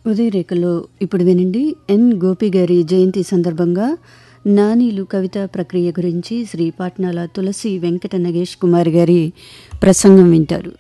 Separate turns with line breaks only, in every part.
ఉదయరేఖలో ఇప్పుడు వినండి ఎన్ గోపి గారి జయంతి సందర్భంగా నానీలు కవిత ప్రక్రియ గురించి శ్రీ పాట్నాల తులసి వెంకట నగేష్ కుమార్ గారి ప్రసంగం వింటారు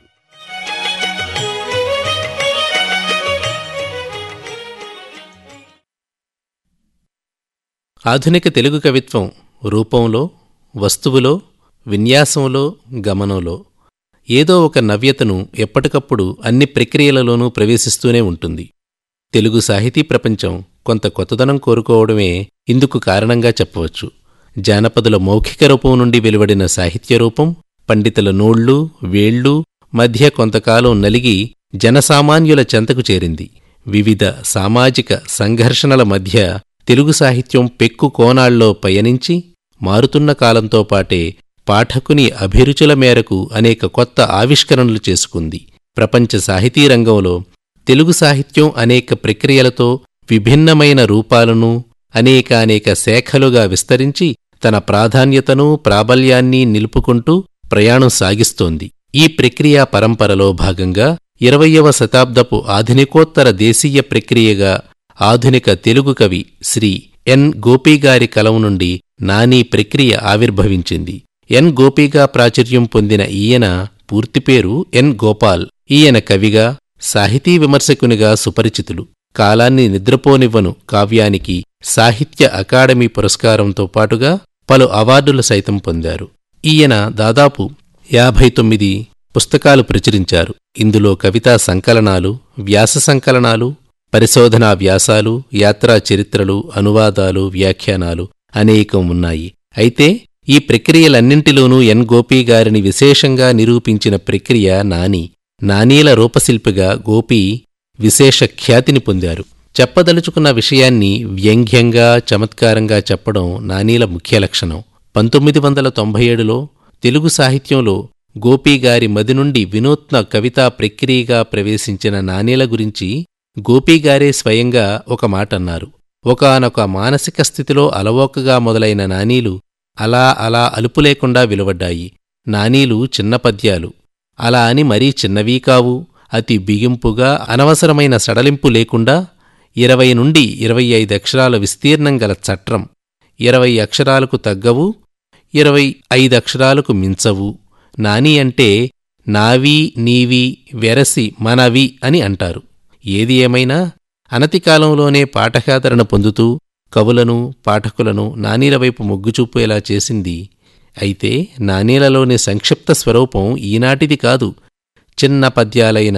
ఆధునిక తెలుగు కవిత్వం రూపంలో వస్తువులో విన్యాసంలో గమనంలో ఏదో ఒక నవ్యతను ఎప్పటికప్పుడు అన్ని ప్రక్రియలలోనూ ప్రవేశిస్తూనే ఉంటుంది తెలుగు సాహితీ ప్రపంచం కొంత కొత్తదనం కోరుకోవడమే ఇందుకు కారణంగా చెప్పవచ్చు జానపదుల మౌఖిక రూపం నుండి వెలువడిన సాహిత్య రూపం పండితుల నోళ్ళు వేళ్ళు మధ్య కొంతకాలం నలిగి జనసామాన్యుల చెంతకు చేరింది వివిధ సామాజిక సంఘర్షణల మధ్య తెలుగు సాహిత్యం పెక్కు కోణాల్లో పయనించి మారుతున్న కాలంతో పాటే పాఠకుని అభిరుచుల మేరకు అనేక కొత్త ఆవిష్కరణలు చేసుకుంది ప్రపంచ సాహితీ రంగంలో తెలుగు సాహిత్యం అనేక ప్రక్రియలతో విభిన్నమైన రూపాలను అనేకానేక శాఖలుగా విస్తరించి తన ప్రాధాన్యతను ప్రాబల్యాన్ని నిలుపుకుంటూ ప్రయాణం సాగిస్తోంది ఈ ప్రక్రియా పరంపరలో భాగంగా ఇరవయవ శతాబ్దపు ఆధునికోత్తర దేశీయ ప్రక్రియగా ఆధునిక తెలుగు కవి శ్రీ ఎన్ గోపీగారి కలం నుండి నానీ ప్రక్రియ ఆవిర్భవించింది ఎన్ గోపీగా ప్రాచుర్యం పొందిన ఈయన పూర్తిపేరు ఎన్ గోపాల్ ఈయన కవిగా సాహితీ విమర్శకునిగా సుపరిచితులు కాలాన్ని నిద్రపోనివ్వను కావ్యానికి సాహిత్య అకాడమీ పురస్కారంతో పాటుగా పలు అవార్డులు సైతం పొందారు ఈయన దాదాపు యాభై తొమ్మిది పుస్తకాలు ప్రచురించారు ఇందులో కవితా సంకలనాలు వ్యాస సంకలనాలు పరిశోధనా వ్యాసాలు యాత్రా చరిత్రలు అనువాదాలు వ్యాఖ్యానాలు అనేకం ఉన్నాయి అయితే ఈ ప్రక్రియలన్నింటిలోనూ ఎన్ గోపీ గారిని విశేషంగా నిరూపించిన ప్రక్రియ నాని నానీల రూపశిల్పిగా గోపి విశేష ఖ్యాతిని పొందారు చెప్పదలుచుకున్న విషయాన్ని వ్యంగ్యంగా చమత్కారంగా చెప్పడం నానీల ముఖ్య లక్షణం పంతొమ్మిది వందల తొంభై ఏడులో తెలుగు సాహిత్యంలో గోపీగారి మది నుండి వినూత్న కవితా ప్రక్రియగా ప్రవేశించిన నానీల గురించి గోపీగారే స్వయంగా ఒక మాటన్నారు ఒకనొక మానసిక స్థితిలో అలవోకగా మొదలైన నానీలు అలా అలా అలుపు లేకుండా వెలువడ్డాయి నానీలు చిన్న పద్యాలు అలా అని మరీ చిన్నవీ కావు అతి బిగింపుగా అనవసరమైన సడలింపు లేకుండా ఇరవై నుండి ఇరవై ఐదు అక్షరాల విస్తీర్ణం గల చట్రం ఇరవై అక్షరాలకు తగ్గవు ఇరవై ఐదు అక్షరాలకు మించవు నాని అంటే నావి నీవి వెరసి మనవి అని అంటారు ఏది ఏమైనా అనతి కాలంలోనే పాఠకాదరణ పొందుతూ కవులను పాఠకులను నానీల వైపు మొగ్గుచూపేలా చేసింది అయితే నానీలలోని సంక్షిప్త స్వరూపం ఈనాటిది కాదు చిన్న పద్యాలైన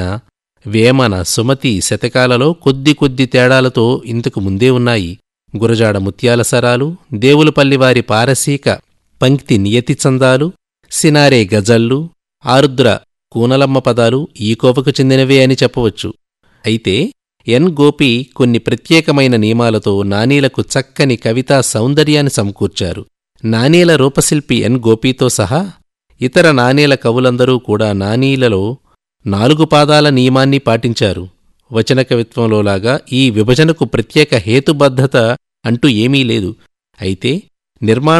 వేమన సుమతి శతకాలలో కొద్ది కొద్ది తేడాలతో ఇంతకు ముందే ఉన్నాయి గురజాడ ముత్యాల సరాలు దేవులపల్లివారి పారసీక పంక్తి నియతి చందాలు సినారే గజళ్ళు ఆరుద్ర కూనలమ్మ పదాలు ఈ కోవకు చెందినవే అని చెప్పవచ్చు అయితే ఎన్ గోపి కొన్ని ప్రత్యేకమైన నియమాలతో నానీలకు చక్కని కవితా సౌందర్యాన్ని సమకూర్చారు నానీల రూపశిల్పి ఎన్ గోపీతో సహా ఇతర నాణేల కవులందరూ కూడా నానీలలో నాలుగు పాదాల నియమాన్ని పాటించారు వచన కవిత్వంలోలాగా ఈ విభజనకు ప్రత్యేక హేతుబద్ధత అంటూ ఏమీ లేదు అయితే నిర్మాణ